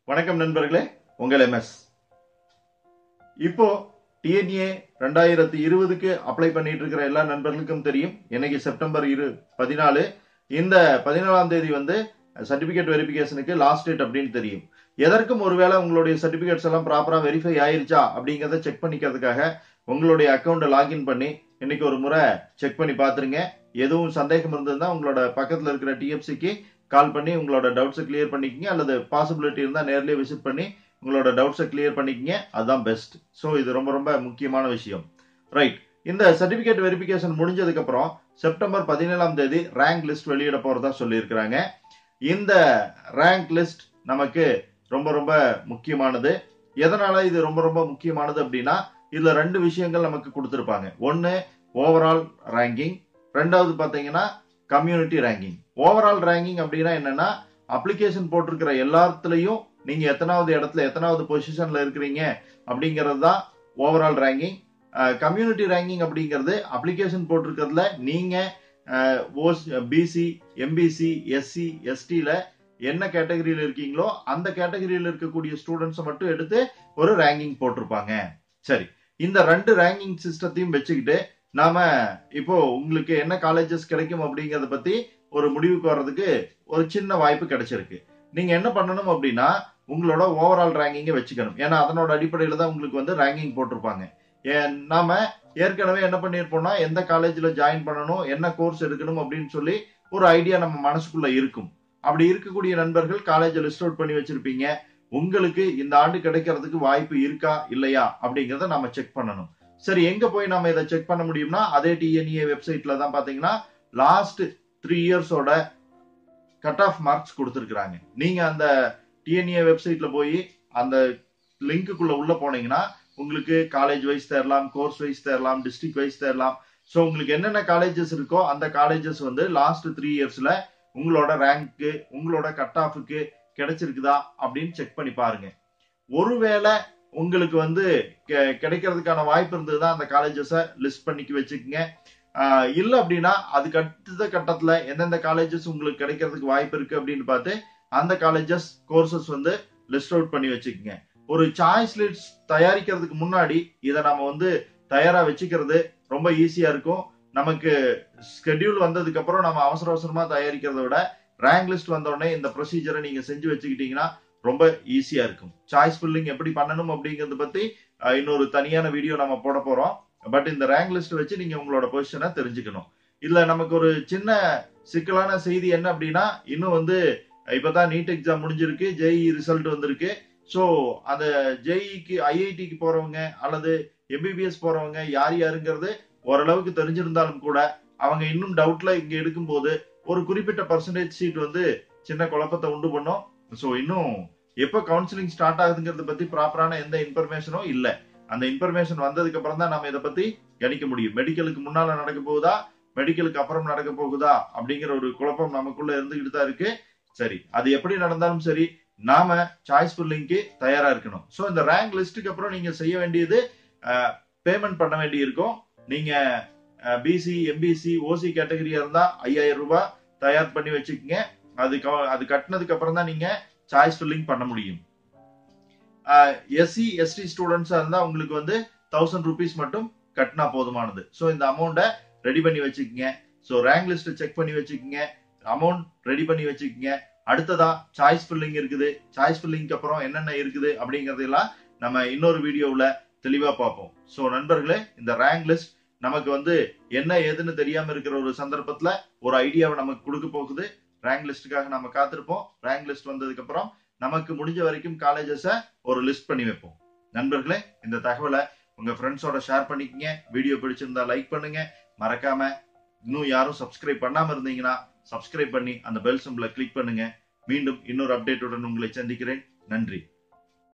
வணக்கம் நண்பர்களே உங்கள் எம்எஸ் இப்போ டிஎன்ஏ ரெண்டாயிரத்தி இருபதுக்கு அப்ளை பண்ணிட்டு இருக்கிற எல்லா நண்பர்களுக்கும் தெரியும் இன்னைக்கு செப்டம்பர் இரு பதினாலு இந்த பதினாலாம் தேதி வந்து சர்டிபிகேட் வெரிஃபிகேஷனுக்கு லாஸ்ட் டேட் அப்படின்னு தெரியும் எதற்கும் ஒருவேளை உங்களுடைய சர்டிபிகேட்ஸ் எல்லாம் ப்ராப்பரா வெரிஃபை ஆயிருச்சா அப்படிங்கறத செக் பண்ணிக்கிறதுக்காக உங்களுடைய அக்கௌண்ட்டை லாகின் பண்ணி இன்னைக்கு ஒரு முறை செக் பண்ணி பாத்துருங்க எதுவும் சந்தேகம் இருந்ததுன்னா உங்களோட பக்கத்துல இருக்கிற டிஎஃப்சிக்கு கால் பண்ணி உங்களோட டவுட்ஸை கிளியர் பண்ணிக்கங்க அல்லது பாசிபிலிட்டி இருந்தா நேர்லயே விசிட் பண்ணி உங்களோட டவுட்ஸை கிளியர் பண்ணிக்கங்க அதுதான் பெஸ்ட் ஸோ இது ரொம்ப ரொம்ப முக்கியமான விஷயம் ரைட் இந்த சர்டிபிகேட் வெரிஃபிகேஷன் முடிஞ்சதுக்கு அப்புறம் செப்டம்பர் பதினேழாம் தேதி ரேங்க் லிஸ்ட் வெளியிட போறதா சொல்லியிருக்கிறாங்க இந்த ரேங்க் லிஸ்ட் நமக்கு ரொம்ப ரொம்ப முக்கியமானது எதனால இது ரொம்ப ரொம்ப முக்கியமானது அப்படின்னா இதுல ரெண்டு விஷயங்கள் நமக்கு கொடுத்துருப்பாங்க ஒன்னு ஓவரால் ரேங்கிங் ரெண்டாவது பாத்தீங்கன்னா கம்யூனிட்டி ரேங்கிங் ஓவரால் ரேங்கிங் அப்படின்னா என்னன்னா அப்ளிகேஷன் போட்டிருக்கிற எல்லாத்துலயும் நீங்க எத்தனாவது இடத்துல எத்தனாவது பொசிஷன்ல இருக்கிறீங்க அப்படிங்கிறது தான் ஓவரால் ரேங்கிங் கம்யூனிட்டி ரேங்கிங் அப்படிங்கிறது அப்ளிகேஷன் போட்டிருக்கிறதுல நீங்க ஓஸ் பிசி எம்பிசி எஸ்சி எஸ்டில என்ன கேட்டகரியில இருக்கீங்களோ அந்த கேட்டகரியில இருக்கக்கூடிய ஸ்டூடெண்ட்ஸை மட்டும் எடுத்து ஒரு ரேங்கிங் போட்டிருப்பாங்க சரி இந்த ரெண்டு ரேங்கிங் சிஸ்டத்தையும் வச்சுக்கிட்டு நாம இப்போ உங்களுக்கு என்ன காலேஜஸ் கிடைக்கும் அப்படிங்கறத பத்தி ஒரு முடிவுக்கு வர்றதுக்கு ஒரு சின்ன வாய்ப்பு கிடைச்சிருக்கு நீங்க என்ன பண்ணணும் அப்படின்னா உங்களோட ஓவரால் ரேங்கிங்கை வச்சுக்கணும் ஏன்னா அதனோட அடிப்படையில தான் உங்களுக்கு வந்து ரேங்கிங் போட்டிருப்பாங்க நாம ஏற்கனவே என்ன பண்ணிருப்போம்னா எந்த காலேஜ்ல ஜாயின் பண்ணணும் என்ன கோர்ஸ் எடுக்கணும் அப்படின்னு சொல்லி ஒரு ஐடியா நம்ம மனசுக்குள்ள இருக்கும் அப்படி இருக்கக்கூடிய நண்பர்கள் காலேஜை லிஸ்ட் அவுட் பண்ணி வச்சிருப்பீங்க உங்களுக்கு இந்த ஆண்டு கிடைக்கிறதுக்கு வாய்ப்பு இருக்கா இல்லையா அப்படிங்கறத நம்ம செக் பண்ணணும் சரி எங்க போய் நம்ம இதை செக் பண்ண முடியும்னா அதே டிஎன்ஏ வெப்சைட்ல தான் பாத்தீங்கன்னா லாஸ்ட் த்ரீ இயர்ஸோட கட் ஆஃப் மார்க்ஸ் கொடுத்துருக்காங்க நீங்க அந்த டிஎன்ஏ வெப்சைட்ல போய் அந்த லிங்க்குள்ள உள்ள போனீங்கன்னா உங்களுக்கு காலேஜ் வைஸ் தரலாம் கோர்ஸ் வைஸ் தரலாம் டிஸ்ட்ரிக்ட் வைஸ் தரலாம் ஸோ உங்களுக்கு என்னென்ன காலேஜஸ் இருக்கோ அந்த காலேஜஸ் வந்து லாஸ்ட் த்ரீ இயர்ஸ்ல உங்களோட ரேங்க்கு உங்களோட கட் ஆஃபுக்கு கிடைச்சிருக்குதா அப்படின்னு செக் பண்ணி பாருங்க ஒருவேளை உங்களுக்கு வந்து கிடைக்கிறதுக்கான வாய்ப்பு இருந்ததுதான் அந்த காலேஜஸை லிஸ்ட் பண்ணிக்க வச்சுக்கோங்க இல்ல அப்படின்னா அதுக்கு அடுத்த கட்டத்துல எந்தெந்த காலேஜஸ் உங்களுக்கு கிடைக்கிறதுக்கு வாய்ப்பு இருக்கு அப்படின்னு பார்த்து அந்த காலேஜஸ் கோர்சஸ் வந்து லிஸ்ட் அவுட் பண்ணி வச்சுக்கோங்க ஒரு சாய்ஸ் லிஸ்ட் தயாரிக்கிறதுக்கு முன்னாடி இதை நம்ம வந்து தயாரா வச்சுக்கிறது ரொம்ப ஈஸியா இருக்கும் நமக்கு ஸ்கெடியூல் வந்ததுக்கு அப்புறம் நம்ம அவசர அவசரமா தயாரிக்கிறத விட ரேங்க் லிஸ்ட் வந்த உடனே இந்த ப்ரொசீஜரை நீங்க செஞ்சு வச்சுக்கிட்டீங்கன்னா ரொம்ப ஈஸியா இருக்கும் சாய்ஸ் ஃபில்லிங் எப்படி பண்ணணும் அப்படிங்கறத பத்தி இன்னொரு தனியான வீடியோ நம்ம போட போறோம் பட் இந்த ரேங்க் லிஸ்ட் வச்சு நீங்க உங்களோட பொசிஷனை தெரிஞ்சுக்கணும் இதுல நமக்கு ஒரு சின்ன சிக்கலான செய்தி என்ன அப்படின்னா இன்னும் வந்து இப்பதான் நீட் எக்ஸாம் முடிஞ்சிருக்கு ஜேஇ ரிசல்ட் வந்திருக்கு ஸோ அந்த ஜேஇக்கு ஐஐடிக்கு போறவங்க அல்லது எம்பிபிஎஸ் போறவங்க யார் யாருங்கிறது ஓரளவுக்கு தெரிஞ்சிருந்தாலும் கூட அவங்க இன்னும் டவுட்ல இங்க எடுக்கும் போது ஒரு குறிப்பிட்ட பர்சன்டேஜ் சீட் வந்து சின்ன குழப்பத்தை உண்டு பண்ணும் ஸோ இன்னும் எப்போ கவுன்சிலிங் ஸ்டார்ட் ஆகுதுங்கிறத பத்தி ப்ராப்பரான எந்த இன்ஃபர்மேஷனும் இல்லை அந்த இன்ஃபர்மேஷன் வந்ததுக்கு அப்புறம் தான் நம்ம இதை பத்தி கணிக்க முடியும் மெடிக்கலுக்கு முன்னால நடக்க போகுதா மெடிக்கலுக்கு அப்புறம் நடக்க போகுதா அப்படிங்கிற ஒரு குழப்பம் நமக்குள்ள இருந்துகிட்டு தான் இருக்கு சரி அது எப்படி நடந்தாலும் சரி நாம சாய்ஸ் ஃபில்லிங்க்கு தயாரா இருக்கணும் ஸோ இந்த ரேங்க் லிஸ்ட்டுக்கு அப்புறம் நீங்க செய்ய வேண்டியது பேமெண்ட் பண்ண வேண்டி இருக்கும் நீங்க பிசி எம்பிசி ஓசி கேட்டகரியா இருந்தா ஐயாயிரம் ரூபாய் தயார் பண்ணி வச்சுக்கோங்க அது அது கட்டினதுக்கு அப்புறம் தான் நீங்க சாய்ஸ் ஃபில்லிங் பண்ண முடியும் எஸ்சி எஸ்டி ஸ்டூடெண்ட்ஸா இருந்தா உங்களுக்கு வந்து தௌசண்ட் ருபீஸ் மட்டும் கட்டினா போதுமானது ஸோ இந்த அமௌண்ட்டை ரெடி பண்ணி வச்சுக்கோங்க ஸோ ரேங்க் லிஸ்ட் செக் பண்ணி வச்சுக்கோங்க அமௌண்ட் ரெடி பண்ணி வச்சுக்கோங்க அடுத்ததா சாய்ஸ் ஃபில்லிங் இருக்குது சாய்ஸ் ஃபில்லிங்க்கு அப்புறம் என்னென்ன இருக்குது அப்படிங்கறதெல்லாம் நம்ம இன்னொரு வீடியோவில் தெளிவா பார்ப்போம் ஸோ நண்பர்களே இந்த ரேங்க் லிஸ்ட் நமக்கு வந்து என்ன ஏதுன்னு தெரியாம இருக்கிற ஒரு சந்தர்ப்பத்துல ஒரு ஐடியாவை நமக்கு கொடுக்க போகுது ரேங்க் லிஸ்ட்டுக்காக நம்ம காத்திருப்போம் ரேங்க் லிஸ்ட் வந்ததுக்கு அப்புறம் நமக்கு முடிஞ்ச வரைக்கும் காலேஜஸ ஒரு லிஸ்ட் பண்ணி வைப்போம் நண்பர்களே இந்த தகவலை உங்க ஃப்ரெண்ட்ஸோட ஷேர் பண்ணிக்கங்க வீடியோ பிடிச்சிருந்தா லைக் பண்ணுங்க மறக்காம இன்னும் யாரும் சப்ஸ்கிரைப் பண்ணாம இருந்தீங்கன்னா சப்ஸ்கிரைப் பண்ணி அந்த பெல் சிம்பிளை கிளிக் பண்ணுங்க மீண்டும் இன்னொரு அப்டேட்டுடன் உங்களை சந்திக்கிறேன் நன்றி